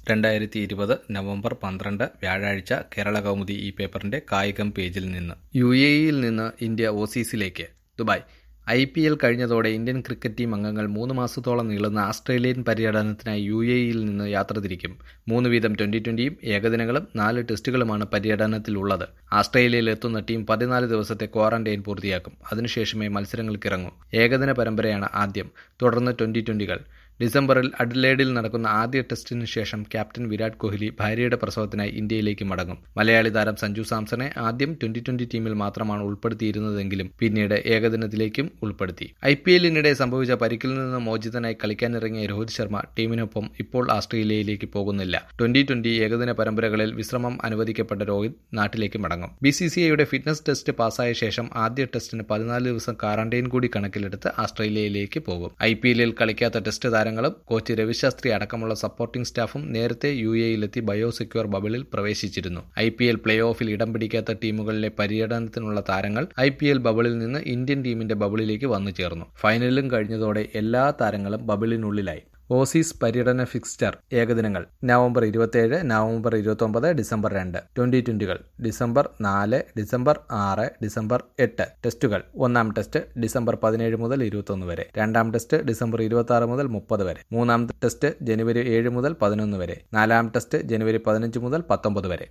രണ്ടായിരത്തി ഇരുപത് നവംബർ പന്ത്രണ്ട് വ്യാഴാഴ്ച കേരള കൗമുദി ഈ പേപ്പറിന്റെ കായികം പേജിൽ നിന്ന് യു എ ഇയിൽ നിന്ന് ഇന്ത്യ ഓസീസിലേക്ക് ദുബായ് ഐ പി എൽ കഴിഞ്ഞതോടെ ഇന്ത്യൻ ക്രിക്കറ്റ് ടീം അംഗങ്ങൾ മൂന്ന് മാസത്തോളം നീളുന്ന ആസ്ട്രേലിയൻ പര്യടനത്തിനായി യു എ ഇയിൽ നിന്ന് യാത്ര തിരിക്കും മൂന്ന് വീതം ട്വന്റി ട്വന്റിയും ഏകദിനങ്ങളും നാല് ടെസ്റ്റുകളുമാണ് പര്യടനത്തിലുള്ളത് ആസ്ട്രേലിയയിൽ എത്തുന്ന ടീം പതിനാല് ദിവസത്തെ ക്വാറന്റൈൻ പൂർത്തിയാക്കും അതിനുശേഷമേ മത്സരങ്ങൾക്കിറങ്ങൂ ഏകദിന പരമ്പരയാണ് ആദ്യം തുടർന്ന് ട്വന്റി ട്വന്റികൾ ഡിസംബറിൽ അഡ്ലേഡിൽ നടക്കുന്ന ആദ്യ ടെസ്റ്റിന് ശേഷം ക്യാപ്റ്റൻ വിരാട് കോഹ്ലി ഭാര്യയുടെ പ്രസവത്തിനായി ഇന്ത്യയിലേക്ക് മടങ്ങും മലയാളി താരം സഞ്ജു സാംസണെ ആദ്യം ട്വന്റി ട്വന്റി ടീമിൽ മാത്രമാണ് ഉൾപ്പെടുത്തിയിരുന്നതെങ്കിലും പിന്നീട് ഏകദിനത്തിലേക്കും ഉൾപ്പെടുത്തി ഐ പി എല്ലിനിടെ സംഭവിച്ച പരിക്കിൽ നിന്ന് മോചിതനായി കളിക്കാനിറങ്ങിയ രോഹിത് ശർമ്മ ടീമിനൊപ്പം ഇപ്പോൾ ആസ്ട്രേലിയയിലേക്ക് പോകുന്നില്ല ട്വന്റി ട്വന്റി ഏകദിന പരമ്പരകളിൽ വിശ്രമം അനുവദിക്കപ്പെട്ട രോഹിത് നാട്ടിലേക്ക് മടങ്ങും ബി സി സി ഐയുടെ ഫിറ്റ്നസ് ടെസ്റ്റ് പാസ്സായ ശേഷം ആദ്യ ടെസ്റ്റിന് പതിനാല് ദിവസം ക്വാറന്റൈൻ കൂടി കണക്കിലെടുത്ത് ആസ്ട്രേലിയയിലേക്ക് പോകും ഐ പി എല്ലിൽ കളിക്കാത്ത ടെസ്റ്റ് താരങ്ങളും കോച്ച് രവിശാസ്ത്രി അടക്കമുള്ള സപ്പോർട്ടിംഗ് സ്റ്റാഫും നേരത്തെ യു എയിലെത്തി ബയോസെക്യൂർ ബബിളിൽ പ്രവേശിച്ചിരുന്നു ഐ പി എൽ പ്ലേ ഓഫിൽ ഇടം പിടിക്കാത്ത ടീമുകളിലെ പര്യടനത്തിനുള്ള താരങ്ങൾ ഐ പി എൽ ബബിളിൽ നിന്ന് ഇന്ത്യൻ ടീമിന്റെ ബബിളിലേക്ക് വന്നു ചേർന്നു ഫൈനലും കഴിഞ്ഞതോടെ എല്ലാ താരങ്ങളും ബബിളിനുള്ളിലായി ഓസീസ് പര്യടന ഫിക്സ്ചർ ഏകദിനങ്ങൾ നവംബർ ഇരുപത്തിയേഴ് നവംബർ ഇരുപത്തൊമ്പത് ഡിസംബർ രണ്ട് ട്വന്റി ട്വന്റികൾ ഡിസംബർ നാല് ഡിസംബർ ആറ് ഡിസംബർ എട്ട് ടെസ്റ്റുകൾ ഒന്നാം ടെസ്റ്റ് ഡിസംബർ പതിനേഴ് മുതൽ ഇരുപത്തൊന്ന് വരെ രണ്ടാം ടെസ്റ്റ് ഡിസംബർ ഇരുപത്തി ആറ് മുതൽ മുപ്പത് വരെ മൂന്നാം ടെസ്റ്റ് ജനുവരി ഏഴ് മുതൽ പതിനൊന്ന് വരെ നാലാം ടെസ്റ്റ് ജനുവരി പതിനഞ്ച് മുതൽ പത്തൊമ്പത് വരെ